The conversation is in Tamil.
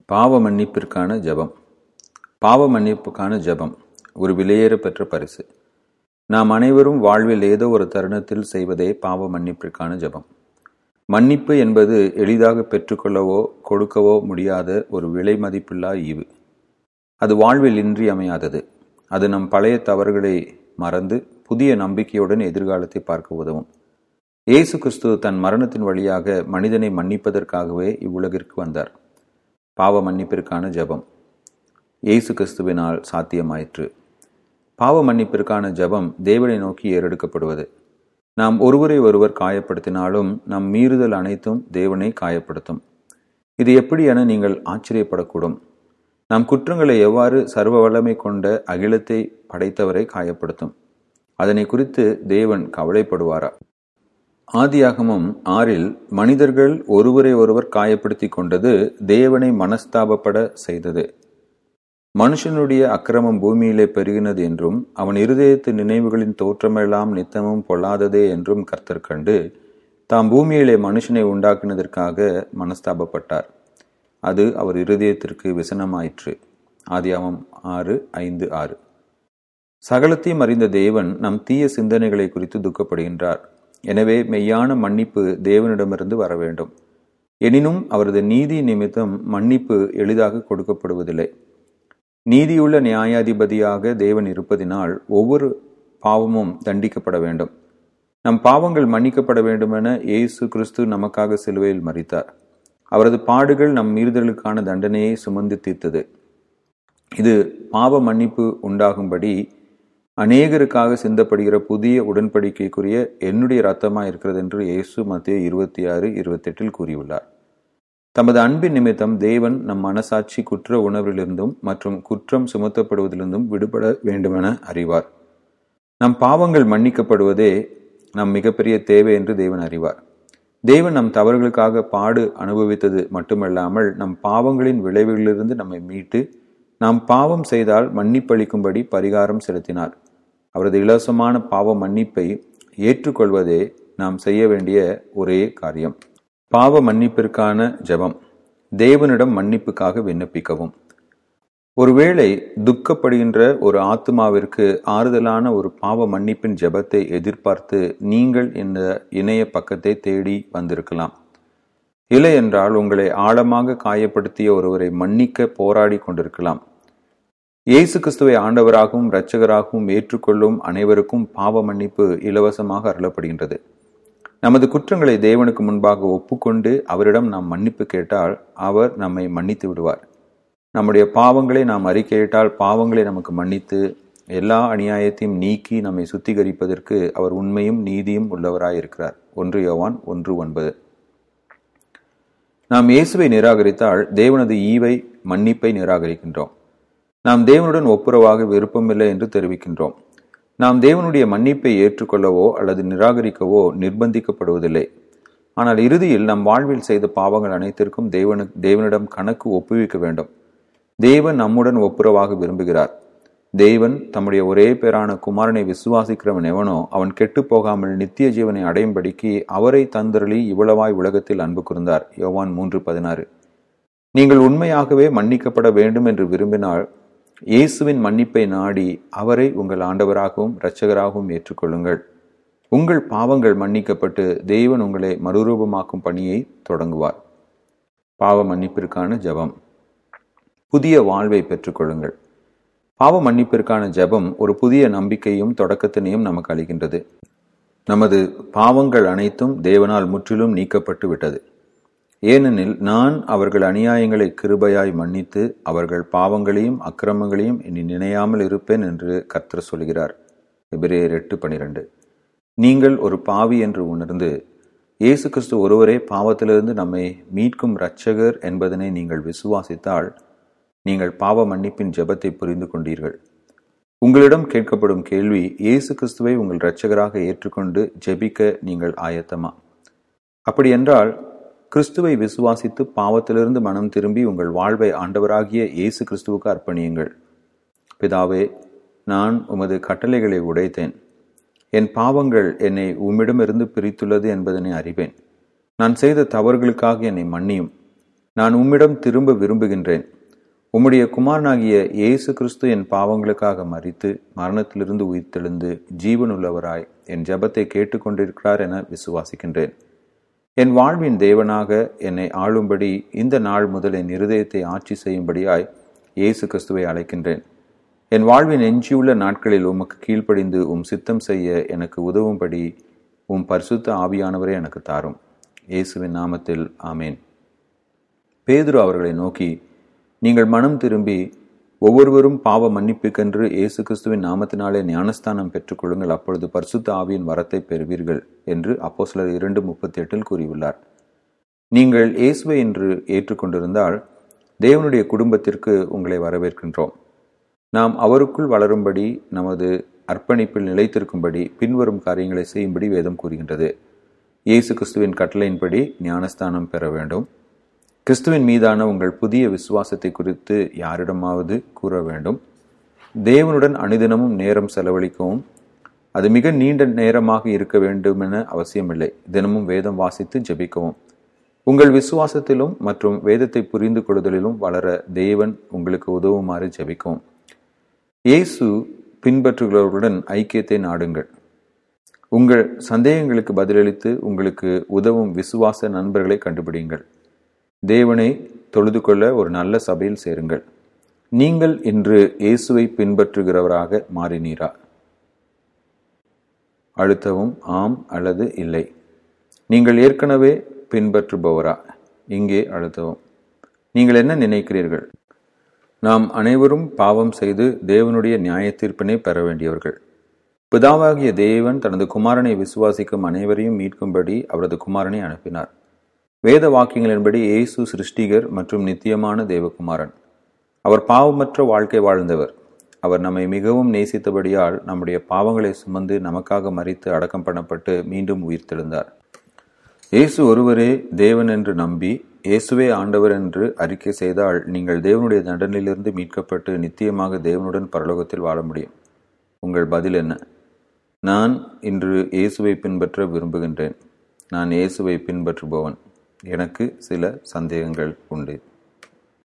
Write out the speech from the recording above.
பாவ மன்னிப்பிற்கான ஜெபம் பாவ மன்னிப்புக்கான ஜெபம் ஒரு விலையேற பெற்ற பரிசு நாம் அனைவரும் வாழ்வில் ஏதோ ஒரு தருணத்தில் செய்வதே பாவ மன்னிப்பிற்கான ஜெபம் மன்னிப்பு என்பது எளிதாக பெற்றுக்கொள்ளவோ கொடுக்கவோ முடியாத ஒரு விலை மதிப்பில்லா ஈவு அது வாழ்வில் இன்றியமையாதது அது நம் பழைய தவறுகளை மறந்து புதிய நம்பிக்கையுடன் எதிர்காலத்தை பார்க்க உதவும் இயேசு கிறிஸ்து தன் மரணத்தின் வழியாக மனிதனை மன்னிப்பதற்காகவே இவ்வுலகிற்கு வந்தார் பாவ மன்னிப்பிற்கான ஜெபம் இயேசு கிறிஸ்துவினால் சாத்தியமாயிற்று பாவ மன்னிப்பிற்கான ஜெபம் தேவனை நோக்கி ஏறெடுக்கப்படுவது நாம் ஒருவரை ஒருவர் காயப்படுத்தினாலும் நம் மீறுதல் அனைத்தும் தேவனை காயப்படுத்தும் இது எப்படி என நீங்கள் ஆச்சரியப்படக்கூடும் நம் குற்றங்களை எவ்வாறு சர்வ வல்லமை கொண்ட அகிலத்தை படைத்தவரை காயப்படுத்தும் அதனை குறித்து தேவன் கவலைப்படுவாரா ஆதியாகமம் ஆறில் மனிதர்கள் ஒருவரை ஒருவர் காயப்படுத்தி கொண்டது தேவனை மனஸ்தாபப்பட செய்தது மனுஷனுடைய அக்கிரமம் பூமியிலே பெருகினது என்றும் அவன் இருதயத்து நினைவுகளின் தோற்றமெல்லாம் நித்தமும் பொல்லாததே என்றும் கர்த்தர் கண்டு தாம் பூமியிலே மனுஷனை உண்டாக்கினதற்காக மனஸ்தாபப்பட்டார் அது அவர் இருதயத்திற்கு விசனமாயிற்று ஆதியாமம் ஆறு ஐந்து ஆறு சகலத்தையும் அறிந்த தேவன் நம் தீய சிந்தனைகளை குறித்து துக்கப்படுகின்றார் எனவே மெய்யான மன்னிப்பு தேவனிடமிருந்து வர வேண்டும் எனினும் அவரது நீதி நிமித்தம் மன்னிப்பு எளிதாக கொடுக்கப்படுவதில்லை நீதியுள்ள நியாயாதிபதியாக தேவன் இருப்பதினால் ஒவ்வொரு பாவமும் தண்டிக்கப்பட வேண்டும் நம் பாவங்கள் மன்னிக்கப்பட வேண்டுமென இயேசு கிறிஸ்து நமக்காக சிலுவையில் மறித்தார் அவரது பாடுகள் நம் மீறுதலுக்கான தண்டனையை சுமந்து தீர்த்தது இது பாவ மன்னிப்பு உண்டாகும்படி அநேகருக்காக சிந்தப்படுகிற புதிய உடன்படிக்கைக்குரிய என்னுடைய ரத்தமா இருக்கிறது என்று இயேசு மத்திய இருபத்தி ஆறு இருபத்தெட்டில் கூறியுள்ளார் தமது அன்பின் நிமித்தம் தேவன் நம் மனசாட்சி குற்ற உணர்விலிருந்தும் மற்றும் குற்றம் சுமத்தப்படுவதிலிருந்தும் விடுபட வேண்டுமென அறிவார் நம் பாவங்கள் மன்னிக்கப்படுவதே நம் மிகப்பெரிய தேவை என்று தேவன் அறிவார் தேவன் நம் தவறுகளுக்காக பாடு அனுபவித்தது மட்டுமல்லாமல் நம் பாவங்களின் விளைவுகளிலிருந்து நம்மை மீட்டு நாம் பாவம் செய்தால் மன்னிப்பளிக்கும்படி பரிகாரம் செலுத்தினார் அவரது இலவசமான பாவ மன்னிப்பை ஏற்றுக்கொள்வதே நாம் செய்ய வேண்டிய ஒரே காரியம் பாவ மன்னிப்பிற்கான ஜெபம் தேவனிடம் மன்னிப்புக்காக விண்ணப்பிக்கவும் ஒருவேளை துக்கப்படுகின்ற ஒரு ஆத்மாவிற்கு ஆறுதலான ஒரு பாவ மன்னிப்பின் ஜெபத்தை எதிர்பார்த்து நீங்கள் இந்த இணைய பக்கத்தை தேடி வந்திருக்கலாம் இல்லை என்றால் உங்களை ஆழமாக காயப்படுத்திய ஒருவரை மன்னிக்க போராடி கொண்டிருக்கலாம் இயேசு கிறிஸ்துவை ஆண்டவராகவும் இரட்சகராகவும் ஏற்றுக்கொள்ளும் அனைவருக்கும் பாவ மன்னிப்பு இலவசமாக அருளப்படுகின்றது நமது குற்றங்களை தேவனுக்கு முன்பாக ஒப்புக்கொண்டு அவரிடம் நாம் மன்னிப்பு கேட்டால் அவர் நம்மை மன்னித்து விடுவார் நம்முடைய பாவங்களை நாம் அறிக்கையிட்டால் பாவங்களை நமக்கு மன்னித்து எல்லா அநியாயத்தையும் நீக்கி நம்மை சுத்திகரிப்பதற்கு அவர் உண்மையும் நீதியும் உள்ளவராயிருக்கிறார் ஒன்று யோவான் ஒன்று ஒன்பது நாம் இயேசுவை நிராகரித்தால் தேவனது ஈவை மன்னிப்பை நிராகரிக்கின்றோம் நாம் தேவனுடன் ஒப்புரவாக விருப்பமில்லை என்று தெரிவிக்கின்றோம் நாம் தேவனுடைய மன்னிப்பை ஏற்றுக்கொள்ளவோ அல்லது நிராகரிக்கவோ நிர்பந்திக்கப்படுவதில்லை ஆனால் இறுதியில் நம் வாழ்வில் செய்த பாவங்கள் அனைத்திற்கும் தேவனு தேவனிடம் கணக்கு ஒப்புவிக்க வேண்டும் தேவன் நம்முடன் ஒப்புரவாக விரும்புகிறார் தேவன் தம்முடைய ஒரே பேரான குமாரனை விசுவாசிக்கிறவன் எவனோ அவன் கெட்டு போகாமல் நித்திய ஜீவனை அடையும்படிக்கு அவரை தந்தரளி இவ்வளவாய் உலகத்தில் அன்பு கூர்ந்தார் யோவான் மூன்று பதினாறு நீங்கள் உண்மையாகவே மன்னிக்கப்பட வேண்டும் என்று விரும்பினால் இயேசுவின் மன்னிப்பை நாடி அவரை உங்கள் ஆண்டவராகவும் இரட்சகராகவும் ஏற்றுக்கொள்ளுங்கள் உங்கள் பாவங்கள் மன்னிக்கப்பட்டு தேவன் உங்களை மறுரூபமாக்கும் பணியை தொடங்குவார் பாவ மன்னிப்பிற்கான ஜபம் புதிய வாழ்வை பெற்றுக்கொள்ளுங்கள் பாவ மன்னிப்பிற்கான ஜெபம் ஒரு புதிய நம்பிக்கையும் தொடக்கத்தினையும் நமக்கு அளிக்கின்றது நமது பாவங்கள் அனைத்தும் தேவனால் முற்றிலும் நீக்கப்பட்டு விட்டது ஏனெனில் நான் அவர்கள் அநியாயங்களை கிருபையாய் மன்னித்து அவர்கள் பாவங்களையும் அக்கிரமங்களையும் இனி நினையாமல் இருப்பேன் என்று கர்த்தர் சொல்கிறார் எபிரேயர் எட்டு பனிரெண்டு நீங்கள் ஒரு பாவி என்று உணர்ந்து இயேசு கிறிஸ்து ஒருவரே பாவத்திலிருந்து நம்மை மீட்கும் இரட்சகர் என்பதனை நீங்கள் விசுவாசித்தால் நீங்கள் பாவ மன்னிப்பின் ஜெபத்தை புரிந்து கொண்டீர்கள் உங்களிடம் கேட்கப்படும் கேள்வி இயேசு கிறிஸ்துவை உங்கள் இரட்சகராக ஏற்றுக்கொண்டு ஜெபிக்க நீங்கள் ஆயத்தமா அப்படி என்றால் கிறிஸ்துவை விசுவாசித்து பாவத்திலிருந்து மனம் திரும்பி உங்கள் வாழ்வை ஆண்டவராகிய இயேசு கிறிஸ்துவுக்கு அர்ப்பணியுங்கள் பிதாவே நான் உமது கட்டளைகளை உடைத்தேன் என் பாவங்கள் என்னை உம்மிடமிருந்து பிரித்துள்ளது என்பதனை அறிவேன் நான் செய்த தவறுகளுக்காக என்னை மன்னியும் நான் உம்மிடம் திரும்ப விரும்புகின்றேன் உம்முடைய குமாரனாகிய இயேசு கிறிஸ்து என் பாவங்களுக்காக மறித்து மரணத்திலிருந்து உயிர்த்தெழுந்து ஜீவனுள்ளவராய் என் ஜெபத்தை கேட்டுக்கொண்டிருக்கிறார் என விசுவாசிக்கின்றேன் என் வாழ்வின் தேவனாக என்னை ஆளும்படி இந்த நாள் முதல் என் இருதயத்தை ஆட்சி செய்யும்படியாய் இயேசு கிறிஸ்துவை அழைக்கின்றேன் என் வாழ்வின் எஞ்சியுள்ள நாட்களில் உமக்கு கீழ்ப்படிந்து உம் சித்தம் செய்ய எனக்கு உதவும்படி உம் பரிசுத்த ஆவியானவரே எனக்கு தாரும் இயேசுவின் நாமத்தில் ஆமேன் பேதுரு அவர்களை நோக்கி நீங்கள் மனம் திரும்பி ஒவ்வொருவரும் பாவ மன்னிப்புக்கென்று இயேசு கிறிஸ்துவின் நாமத்தினாலே ஞானஸ்தானம் பெற்றுக்கொள்ளுங்கள் அப்பொழுது பரிசுத்த ஆவியின் வரத்தை பெறுவீர்கள் என்று அப்போ சிலர் இரண்டு முப்பத்தி எட்டில் கூறியுள்ளார் நீங்கள் இயேசுவை என்று ஏற்றுக்கொண்டிருந்தால் தேவனுடைய குடும்பத்திற்கு உங்களை வரவேற்கின்றோம் நாம் அவருக்குள் வளரும்படி நமது அர்ப்பணிப்பில் நிலைத்திருக்கும்படி பின்வரும் காரியங்களை செய்யும்படி வேதம் கூறுகின்றது இயேசு கிறிஸ்துவின் கட்டளையின்படி ஞானஸ்தானம் பெற வேண்டும் கிறிஸ்துவின் மீதான உங்கள் புதிய விசுவாசத்தை குறித்து யாரிடமாவது கூற வேண்டும் தேவனுடன் அனுதினமும் நேரம் செலவழிக்கவும் அது மிக நீண்ட நேரமாக இருக்க வேண்டும் என அவசியமில்லை தினமும் வேதம் வாசித்து ஜெபிக்கவும் உங்கள் விசுவாசத்திலும் மற்றும் வேதத்தை புரிந்து கொள்ளுதலிலும் வளர தேவன் உங்களுக்கு உதவுமாறு ஜெபிக்கவும் இயேசு பின்பற்றுகிறவர்களுடன் ஐக்கியத்தை நாடுங்கள் உங்கள் சந்தேகங்களுக்கு பதிலளித்து உங்களுக்கு உதவும் விசுவாச நண்பர்களை கண்டுபிடிங்கள் தேவனை தொழுது கொள்ள ஒரு நல்ல சபையில் சேருங்கள் நீங்கள் இன்று இயேசுவை பின்பற்றுகிறவராக மாறினீரா அழுத்தவும் ஆம் அல்லது இல்லை நீங்கள் ஏற்கனவே பின்பற்றுபவரா இங்கே அழுத்தவும் நீங்கள் என்ன நினைக்கிறீர்கள் நாம் அனைவரும் பாவம் செய்து தேவனுடைய நியாய தீர்ப்பினை பெற வேண்டியவர்கள் பிதாவாகிய தேவன் தனது குமாரனை விசுவாசிக்கும் அனைவரையும் மீட்கும்படி அவரது குமாரனை அனுப்பினார் வேத வாக்கியங்களின்படி இயேசு சிருஷ்டிகர் மற்றும் நித்தியமான தேவகுமாரன் அவர் பாவமற்ற வாழ்க்கை வாழ்ந்தவர் அவர் நம்மை மிகவும் நேசித்தபடியால் நம்முடைய பாவங்களை சுமந்து நமக்காக மறித்து அடக்கம் பண்ணப்பட்டு மீண்டும் உயிர்த்தெழுந்தார் இயேசு ஒருவரே தேவன் என்று நம்பி இயேசுவே ஆண்டவர் என்று அறிக்கை செய்தால் நீங்கள் தேவனுடைய தண்டனையிலிருந்து மீட்கப்பட்டு நித்தியமாக தேவனுடன் பரலோகத்தில் வாழ முடியும் உங்கள் பதில் என்ன நான் இன்று இயேசுவை பின்பற்ற விரும்புகின்றேன் நான் இயேசுவை பின்பற்றுபவன் எனக்கு சில சந்தேகங்கள் உண்டு